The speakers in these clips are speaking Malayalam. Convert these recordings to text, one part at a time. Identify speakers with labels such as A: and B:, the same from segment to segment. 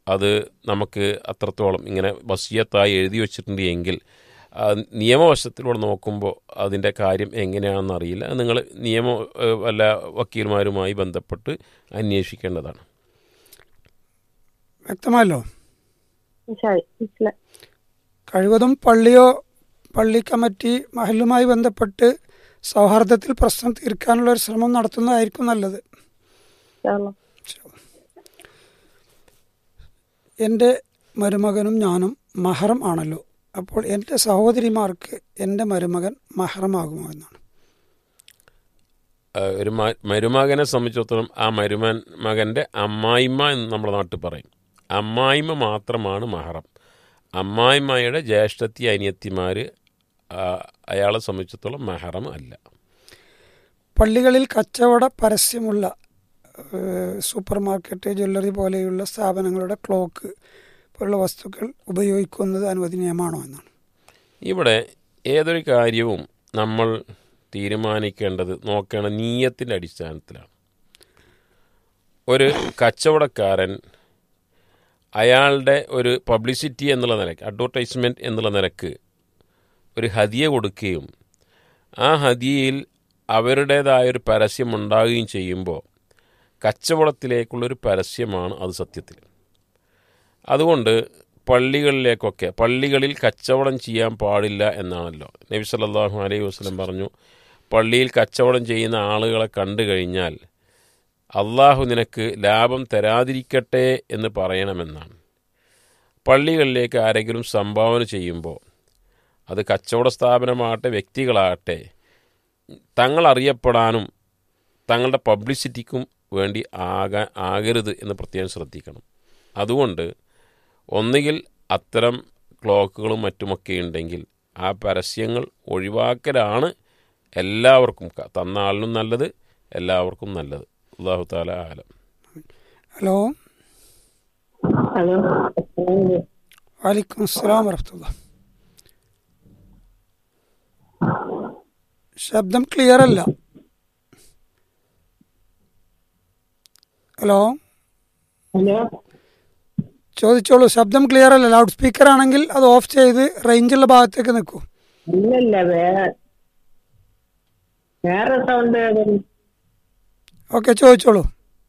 A: അത് നമുക്ക് അത്രത്തോളം ഇങ്ങനെ വസിയത്തായി എഴുതി വച്ചിട്ടുണ്ട് എങ്കിൽ ആ, നിയമവശത്തിലൂടെ നോക്കുമ്പോൾ അതിൻ്റെ കാര്യം എങ്ങനെയാണെന്ന് അറിയില്ല അത് നിങ്ങൾ നിയമ ഏഹ്, വല്ല വക്കീൽമാരുമായി ബന്ധപ്പെട്ട് അന്വേഷിക്കേണ്ടതാണ്
B: വ്യക്തമല്ലോ
C: ശരി മനസ്സിലായി
B: കഴിവതും പള്ളിയോ പള്ളി കമ്മിറ്റി മഹലുമായി ബന്ധപ്പെട്ട് സൗഹാർദ്ദത്തിൽ പ്രശ്നം തീർക്കാനുള്ള ഒരു ശ്രമം നടത്തുന്നതായിരിക്കും നല്ലത്
C: ഇൻഷാല്ലാ.
B: എൻ്റെ മരുമകനും ഞാനും മഹറം ആണല്ലോ അപ്പോൾ എൻ്റെ സഹോദരിമാർക്ക് എൻ്റെ മരുമകൻ മഹറമാകുമോ എന്നാണ്
A: ആ, ഒരു മ- മരുമകനെ സംബന്ധിച്ചിടത്തോളം ആ മരുമൻ മകൻ്റെ അമ്മായിമ്മ എന്ന് നമ്മുടെ നാട്ടിൽ പറയും അമ്മായിമ്മ മാത്രമാണ് മഹറം അമ്മായിമ്മയുടെ ജ്യേഷ്ഠത്തി അനിയത്തിമാർ അയാളെ സംബന്ധിച്ചിടത്തോളം മഹറം അല്ല
B: പള്ളികളിൽ കച്ചവട പരസ്യമുള്ള ഏഹ്, സൂപ്പർ മാർക്കറ്റ് ജ്വല്ലറി പോലെയുള്ള സ്ഥാപനങ്ങളുടെ ക്ലോക്ക് പോലുള്ള വസ്തുക്കൾ ഉപയോഗിക്കുന്നത് അനുവദനീയമാണോ എന്നാണ്
A: ഇവിടെ ഏതൊരു കാര്യവും നമ്മൾ തീരുമാനിക്കേണ്ടത് നോക്കേണ്ട നീയത്തിൻ്റെ അടിസ്ഥാനത്തിലാണ് ഒരു കച്ചവടക്കാരൻ അയാളുടെ ഒരു പബ്ലിസിറ്റി എന്നുള്ള നിലക്ക് അഡ്വർടൈസ്മെൻറ്റ് എന്നുള്ള നിലക്ക് ഒരു ഹദിയ കൊടുക്കുകയും ആ ഹദിയയിൽ അവരുടേതായൊരു പരസ്യം ഉണ്ടാവുകയും ചെയ്യുമ്പോൾ കച്ചവടത്തിലേക്കുള്ളൊരു പരസ്യമാണ് അത് സത്യത്തിൽ അതുകൊണ്ട് പള്ളികളിലേക്കൊക്കെ പള്ളികളിൽ കച്ചവടം ചെയ്യാൻ പാടില്ല എന്നാണല്ലോ നബി സല്ലല്ലാഹു അലൈഹി വസല്ലം പറഞ്ഞു പള്ളിയിൽ കച്ചവടം ചെയ്യുന്ന ആളുകളെ കണ്ടു കഴിഞ്ഞാൽ അള്ളാഹു നിനക്ക് ലാഭം തരാതിരിക്കട്ടെ എന്ന് പറയണമെന്നാണ് പള്ളികളിലേക്ക് ആരെങ്കിലും സംഭാവന ചെയ്യുമ്പോൾ അത് കച്ചവട സ്ഥാപനമാകട്ടെ വ്യക്തികളാകട്ടെ തങ്ങൾ അറിയപ്പെടാനും തങ്ങളുടെ പബ്ലിസിറ്റിക്കും വേണ്ടി ആകാൻ ആകരുത് എന്ന് പ്രത്യേകം ശ്രദ്ധിക്കണം അതുകൊണ്ട് ഒന്നുകിൽ അത്തരം ക്ലോക്കുകളും മറ്റുമൊക്കെ ഉണ്ടെങ്കിൽ ആ പരസ്യങ്ങൾ ഒഴിവാക്കലാണ് എല്ലാവർക്കും ക- തന്ന ആളിനും നല്ലത് എല്ലാവർക്കും നല്ലത് അള്ളാഹു താല ആലം
B: ഹലോ
C: ഹലോ
B: വാലിക്കും അസ്സലാം വറഹത്തുള്ള ശബ്ദം ക്ലിയർ അല്ല ഹലോ
C: ഹലോ
B: ചോദിച്ചോളൂ ശബ്ദം ക്ലിയർ അല്ല ലൗഡ് സ്പീക്കർ ആണെങ്കിൽ അത് ഓഫ് ചെയ്ത് റേഞ്ചുള്ള ഭാഗത്തേക്ക് നിൽക്കൂ
C: ഇല്ലല്ല വേറെ വേറെ സൗണ്ട്
B: ഓക്കെ ചോദിച്ചോളൂ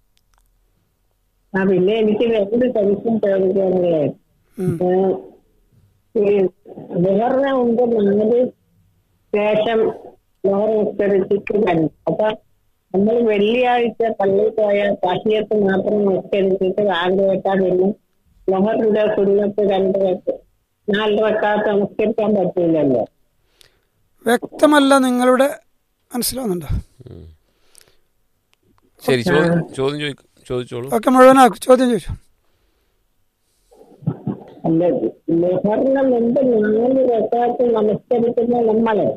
C: ആ പിന്നെ എനിക്ക് രണ്ട് ടെൻഷൻ ചോദിക്കാനുള്ളേ
B: ഉം.
C: ഈ വേറെ മുമ്പ് നാല് ശേഷം ലോഹർ നിസ്കരിച്ചിട്ട് കണ്ടു അപ്പൊ നമ്മൾ വെള്ളിയാഴ്ച പള്ളിയിൽ പോയ കാശിയത്ത് മാത്രം നിസ്കരിച്ചിട്ട് രാവിലെ വെച്ചാൽ പിന്നെ ലോഹറിന്റെ സുന്നത്ത് രണ്ട് വെച്ച് നാല് വെക്കാത്ത നിസ്കരിക്കാൻ പറ്റില്ലല്ലോ
B: വ്യക്തമല്ല നിങ്ങളുടെ മനസ്സിലാവുന്നുണ്ടോ
A: ശരി ചോദ്യം ചോദ്യം ചോദിക്കും ചോദിച്ചോളൂ
B: ഓക്കെ മുഴുവനാക്കും ചോദ്യം ചോദിച്ചു
C: അല്ല ലോഹറിന് മുമ്പ് നാല് വെക്കാത്ത നമസ്കരിക്കുന്ന നമ്മള്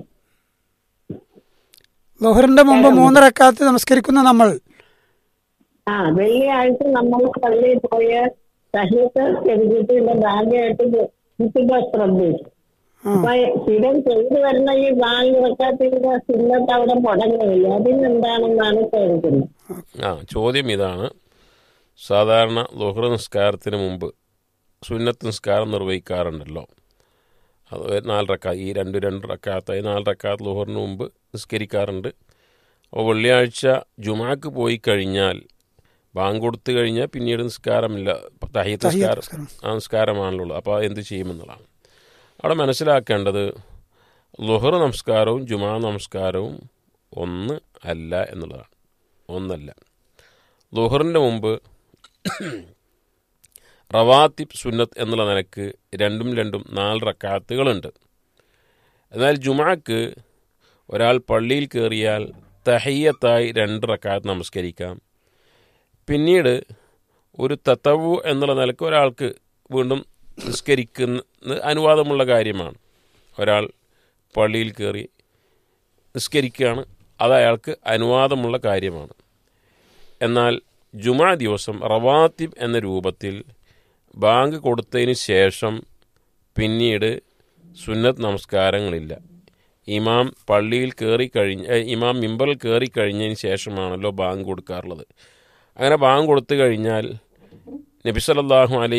B: ലോഹറിന്റെ മുമ്പ് മൂന്ന് റക്കാത്ത് നമസ്കരിക്കുന്ന നമ്മൾ
C: ആ വെള്ളിയാഴ്ച നമ്മൾ പള്ളിയിൽ പോയ സഹിത്ത് എഴുതിയിട്ട് ഇതിന്റെ ഭാഗ്യമായിട്ട് കുട്ടികൾ ശ്രദ്ധിച്ചു
B: ആ
C: അപ്പൊ സ്ഥിരം ചെയ്തു വരുന്ന ഈ നാല് വെക്കാത്തിന്റെ സിന്നത്ത് അവിടെ മുടങ്ങില്ല അതിനെന്താണെന്നാണ് ചോദിക്കുന്നത്
A: ആ ചോദ്യം ഇതാണ് സാധാരണ ലുഹ്ർ നിസ്കാരത്തിന് മുമ്പ് സുന്നത്ത് നിസ്കാരം നിർവഹിക്കാറുണ്ടല്ലോ അത് ഒരു നാല് റക്കാ ഈ രണ്ട് രണ്ട് റക്കാത്തായി നാല് റക്കാത്ത് ലുഹറിന് മുമ്പ് നിസ്കരിക്കാറുണ്ട് അപ്പോൾ വെള്ളിയാഴ്ച ജുമാക്ക് പോയി കഴിഞ്ഞാൽ ബാങ്ക് കൊടുത്തു കഴിഞ്ഞാൽ പിന്നീട് നിസ്കാരമില്ല തഹീത്ത്
B: തഹിയ്യത്ത്
A: നിസ്കാരം
B: നിസ്കാരം.
A: ആ നിസ്കാരമാണല്ലോ അപ്പോൾ എന്ത് ചെയ്യുമെന്നുള്ളതാണ് അവിടെ മനസ്സിലാക്കേണ്ടത് ലുഹർ നമസ്കാരവും ജുമാ നമസ്കാരവും ഒന്ന് അല്ല എന്നുള്ളതാണ് ഒന്നല്ല ലുഹറിൻ്റെ മുമ്പ് റവാത്തിബ് സുന്നത്ത് എന്നുള്ള നിലക്ക് രണ്ടും രണ്ടും നാല് റക്കാത്തുകളുണ്ട് എന്നാൽ ജുമാക്ക് ഒരാൾ പള്ളിയിൽ കയറിയാൽ തഹയ്യത്തായി രണ്ട് റക്കാത്ത് നമസ്കരിക്കാം പിന്നീട് ഒരു തത്തവു എന്നുള്ള നിലക്ക് ഒരാൾക്ക് വീണ്ടും നിസ്കരിക്കുന്ന അനുവാദമുള്ള കാര്യമാണ് ഒരാൾ പള്ളിയിൽ കയറി നിസ്കരിക്കുകയാണ് അത് അയാൾക്ക് അനുവാദമുള്ള കാര്യമാണ് എന്നാൽ ജുമാ ദിവസം റവാത്തിബ് എന്ന രൂപത്തിൽ ബാങ്ക് കൊടുത്തതിന് ശേഷം പിന്നീട് സുന്നത്ത് നമസ്കാരങ്ങളില്ല ഇമാം പള്ളിയിൽ കയറി കഴിഞ്ഞ് ഏ, ഇമാം മിമ്പറിൽ കയറി കഴിഞ്ഞതിന് ശേഷമാണല്ലോ ബാങ്ക് കൊടുക്കാറുള്ളത് അങ്ങനെ ബാങ്ക് കൊടുത്തു കഴിഞ്ഞാൽ നബി സല്ലല്ലാഹു അലൈഹി